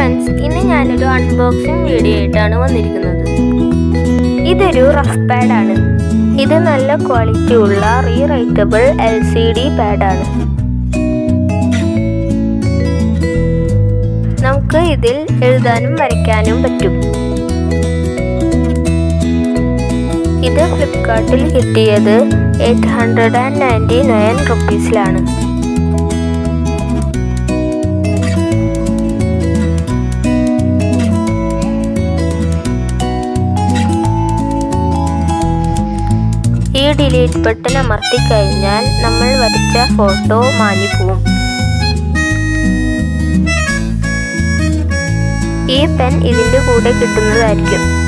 friends ഇന്ന് ഞാനൊരു unboxing video ആയിട്ടാണ് വന്നിരിക്കുന്നത് ഇതൊരു റഫ് പാഡാണ് ഇത് നല്ല ക്വാളിറ്റി ഉള്ള റീറൈറ്റബിൾ എൽ സി ഡി പാഡാണ് നമുക്ക് ഇതിൽ എഴുതാനും വരയ്ക്കാനും പറ്റും ഇത് ഫ്ലിപ്കാർട്ടിൽ കിട്ടിയത് eight hundred and ninety nine റുപ്പീസിലാണ് ഈ ഡിലീറ്റ് ബട്ടൺ അമർത്തി കഴിഞ്ഞാൽ നമ്മൾ വരച്ച ഫോട്ടോ മാഞ്ഞു പോവും ഈ പെൻ ഇതിൻ്റെ കൂടെ കിട്ടുന്നതായിരിക്കും